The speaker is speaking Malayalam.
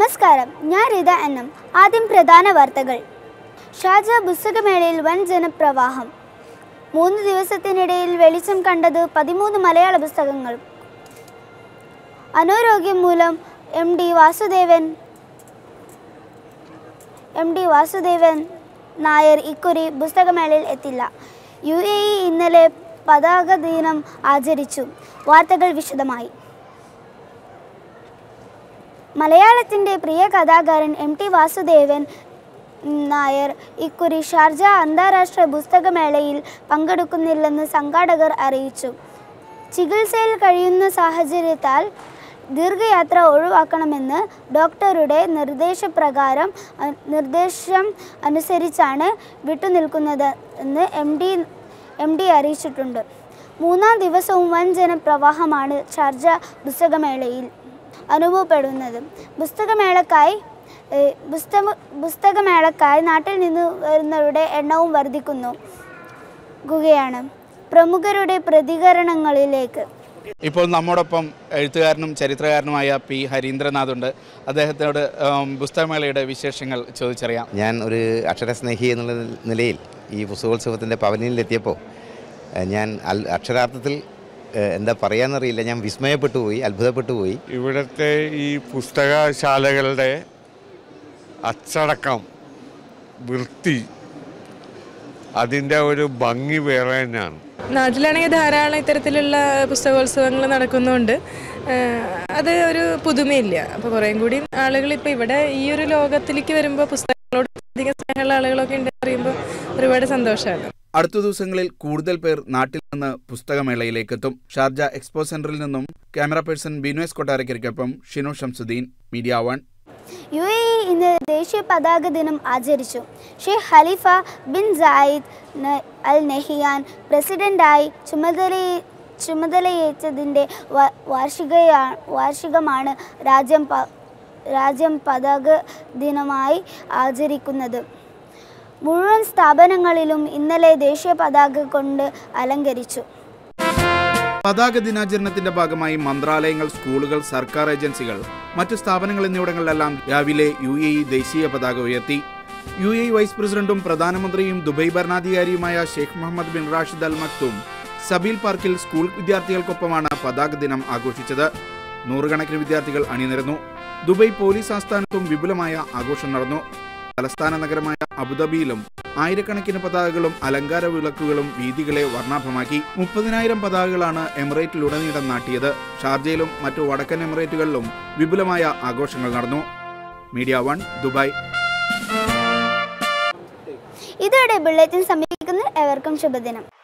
നമസ്കാരം ഞാൻ റിത എന്നും ആദ്യം പ്രധാന വാർത്തകൾ ഷാജ പുസ്തകമേളയിൽ വൻ ജനപ്രവാഹം മൂന്ന് ദിവസത്തിനിടയിൽ വെളിച്ചം കണ്ടത് പതിമൂന്ന് മലയാള പുസ്തകങ്ങൾ അനാരോഗ്യം മൂലം M D Vasudevan M D Vasudevan Nair ഇക്കുറി പുസ്തകമേളയിൽ എത്തില്ല യു എ ഇ ഇന്നലെ പതാക ദിനം ആചരിച്ചു വാർത്തകൾ വിശദമായി മലയാളത്തിൻ്റെ പ്രിയ കഥാകാരൻ എം ടി വാസുദേവൻ നായർ ഇക്കുറി ഷാർജ അന്താരാഷ്ട്ര പുസ്തകമേളയിൽ പങ്കെടുക്കുന്നില്ലെന്ന് സംഘാടകർ അറിയിച്ചു ചികിത്സയിൽ കഴിയുന്ന സാഹചര്യത്താൽ ദീർഘയാത്ര ഒഴിവാക്കണമെന്ന് ഡോക്ടറുടെ നിർദ്ദേശപ്രകാരം അ- നിർദ്ദേശം അനുസരിച്ചാണ് വിട്ടുനിൽക്കുന്നത് എന്ന് എം ഡി എം ഡി അറിയിച്ചിട്ടുണ്ട് മൂന്നാം ദിവസവും വൻ ജനപ്രവാഹമാണ് ഷാർജ പുസ്തകമേളയിൽ അനുഭവപ്പെടുന്നത് പുസ്തകമേളക്കായി ഏഹ്, പുസ്തക പുസ്തകമേളക്കായി നാട്ടിൽ നിന്ന് വരുന്നവരുടെ എണ്ണവും വർദ്ധിക്കുന്നു ഗുകയാണ് പ്രമുഖരുടെ പ്രതികരണങ്ങളിലേക്ക് ഇപ്പോൾ നമ്മോടൊപ്പം എഴുത്തുകാരനും ചരിത്രകാരനുമായ പി ഹരീന്ദ്രനാഥ് ഉണ്ട് അദ്ദേഹത്തോട് ഉം, പുസ്തകമേളയുടെ വിശേഷങ്ങൾ ചോദിച്ചറിയാം ഞാൻ ഒരു അക്ഷരസ്നേഹി എന്നുള്ള നിലയിൽ ഈ പുസ്തകോത്സവത്തിൻ്റെ പവനിലെത്തിയപ്പോൾ ഏഹ്, ഞാൻ അൽ- അക്ഷരാർത്ഥത്തിൽ ഏഹ്, എന്താ പറയാന്നറിയില്ല ഞാൻ വിസ്മയപ്പെട്ടു പോയി അത്ഭുതപ്പെട്ടു പോയി ഇവിടുത്തെ ഈ പുസ്തകശാലകളുടെ അച്ചടക്കം വൃത്തി അതിൻ്റെ ഒരു ഭംഗി വേറെ തന്നെയാണ് നാട്ടിലാണെങ്കിൽ ധാരാളം ഇത്തരത്തിലുള്ള പുസ്തകോത്സവങ്ങൾ നടക്കുന്നുണ്ട് ആഹ് അത് ഒരു പുതുമയില്ല അപ്പോൾ കുറേയും കൂടി ആളുകൾ ഇപ്പോൾ ഇവിടെ ഈ ഒരു ലോകത്തിലേക്ക് വരുമ്പോൾ പുസ്തകങ്ങളോട് അധികം സ്നേഹമുള്ള ആളുകളൊക്കെ ഉണ്ട് അറിയുമ്പോൾ ഒരുപാട് സന്തോഷമാണ് അടുത്ത ദിവസങ്ങളിൽ കൂടുതൽ പേർ നാട്ടിൽ നിന്ന് പുസ്തകമേളയിലേക്ക് എത്തും ഷാർജ എക്സ്പോ സെന്ററിൽ നിന്നും ക്യാമറ പേഴ്സൺ ബിനോയസ് കൊട്ടാരക്കരയ്ക്കൊപ്പം Shinu Shamsuddin media one U A E ഇന്ന് ദേശീയ പതാക ദിനം ആചരിച്ചു ഷെയ്ഖ് ഖലീഫ ബിൻ സായിദ് ന- അൽ നെഹിയാൻ പ്രസിഡന്റായി ചുമതല ചുമതലയേറ്റതിൻ്റെ വ- വാർഷികയാ വാർഷികമാണ് രാജ്യം പ രാജ്യം പതാക ദിനമായി ആചരിക്കുന്നത് മുഴുവൻ സ്ഥാപനങ്ങളിലും ഇന്നലെ ദേശീയ പതാക കൊണ്ട് അലങ്കരിച്ചു പതാക ദിനാചരണത്തിന്റെ ഭാഗമായി മന്ത്രാലയങ്ങൾ സ്കൂളുകൾ സർക്കാർ ഏജൻസികൾ മറ്റ് സ്ഥാപനങ്ങൾ എന്നിവിടങ്ങളിലെല്ലാം രാവിലെ യു എ ഇ ദേശീയ പതാക ഉയർത്തി യു എ ഇ വൈസ് പ്രസിഡന്റും പ്രധാനമന്ത്രിയും ദുബൈ ഭരണാധികാരിയുമായ Sheikh Mohammed bin Rashid Al Maktoum Zabeel പാർക്കിൽ സ്കൂൾ വിദ്യാർത്ഥികൾക്കൊപ്പമാണ് പതാക ദിനം ആഘോഷിച്ചത് നൂറുകണക്കിന് വിദ്യാർത്ഥികൾ അണിനിരന്നു ദുബൈ പോലീസ് ആസ്ഥാനത്തും വിപുലമായ ആഘോഷം നടന്നു തലസ്ഥാന നഗരമായ അബുദാബിയിലും ആയിരക്കണക്കിന് പതാകകളും അലങ്കാര വിളക്കുകളും വീതികളെ വർണ്ണാഭമാക്കി മുപ്പതിനായിരം പതാകകളാണ് എമിറേറ്റിലുടനീളം നാട്ടിയത് ഷാർജയിലും മറ്റു വടക്കൻ എമിറേറ്റുകളിലും വിപുലമായ ആഘോഷങ്ങൾ നടന്നു മീഡിയ വൺ ദുബായ് ഇതോടെ ബുള്ളറ്റിൻ സമീപിക്കുന്നു എവർക്കും ശുഭദിനം